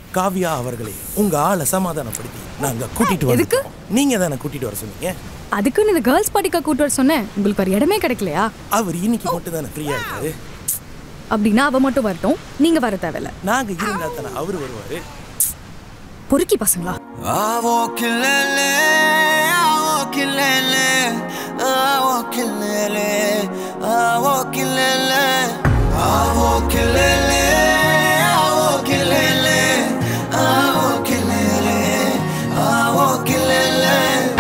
காவியா அவர்களே உங்க ஆளை சமாதானப்படுத்தி நாங்க கூட்டிட்டு எதுக்கு? வரோம் நீங்க தானே கூட்டிட்டு வர சொன்னீங்க அதுக்குன்னு இந்த கேர்ள்ஸ் பார்ட்டிக்கா கூட்டு வர சொன்னேன் உங்களுக்கு ஒரு இடமே கிடைக்கலையா அவர் இன்னைக்கு மட்டும் தானே ஃப்ரீயா இருக்காரு அப்படின்னா அவ மட்டும் வரட்டும் நீங்க வர தேவையில்ல நாங்க இருந்தா தானே அவரு வருவாரு பொறுக்கி பசங்களா Avo kilele, avo kilele, avo kilele, avo kilele, avo kilele, avo kilele, avo kilele, avo kilele.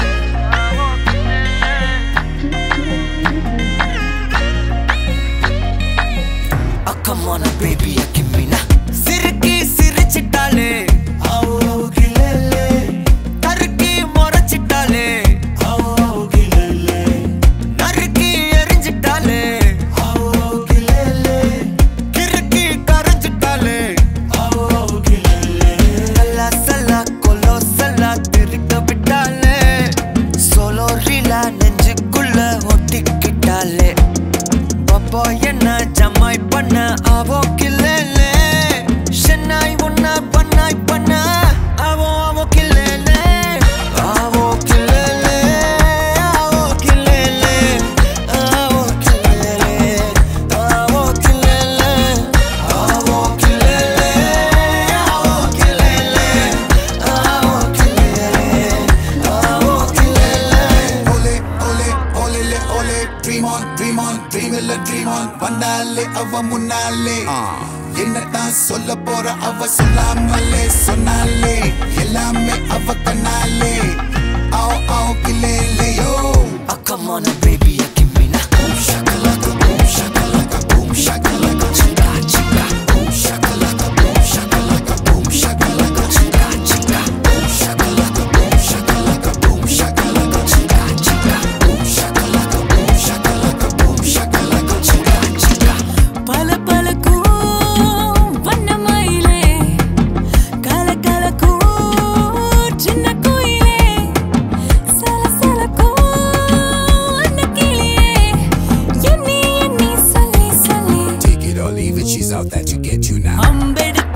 Oh, come on, baby, give me now. சிரிக்கி சிரிச்சிட்டாலே ஆவோ ஆவோ கிளலே கருக்கி முறைச்சிட்டாலே ஆவோ ஆவோ கிளலே நறுக்கி எரிஞ்சிட்டாலே ஆவோ ஆவோ கிளலே கிறுக்கி கரைஞ்சிட்டாலே ஆவோ ஆவோ கிளலே சல்லா சல்லா கொலோ சல்லா திருக்க விட்டாலே சோலோ ரீலா நெஞ்சுக்குள்ள ஒட்டிக்கிட்டாலே பாப்பா என்ன ஜமாய் பண்ண அவோ கில்லேலே ஷென்னாய் உன்ன பண்ணாய் பண்ண அவோ அவோ கில்லேலே அவோ கில்லேலே அவோ கில்லேலே அவோ கில்லேலே அவோ கில்லேலே அவோ கில்லேலே அவோ கில்லேலே அவோ கில்லேலே அவோ கில்லேலே Ole, ole, olele, ole, dream on, dream on, dream இல்ல dream on. வந்தாலே அவ முன்னாலே என்னத்தான் சொல்ல போற அவ சொல்லாமலே சொன்னாலே எல்லாமே அவ கண்ணாலே ஆவ் ஆவ் கிளேலையோ Oh, come on, baby, give me now. Boom, shakalaka, boom, shakalaka, boom, shakalaka, chica, chica, boom, shakalaka, boom, shakalaka, boom, shakalaka, chica, chica, boom, shakalaka, boom, shakalaka, boom, shakalaka, chica, chica, boom, shakalaka, boom, shakalaka, boom, shakalaka, chica, chica. பல பலக்கும் வண்ணமயிலே கலகலக்கும் சின்ன குயிலே சலசலக்கும் அந்த கிளியே எண்ணி எண்ணி சொல்லி சொல்லி Take it or leave it, she's out that you get you now. அம்பெடுத்து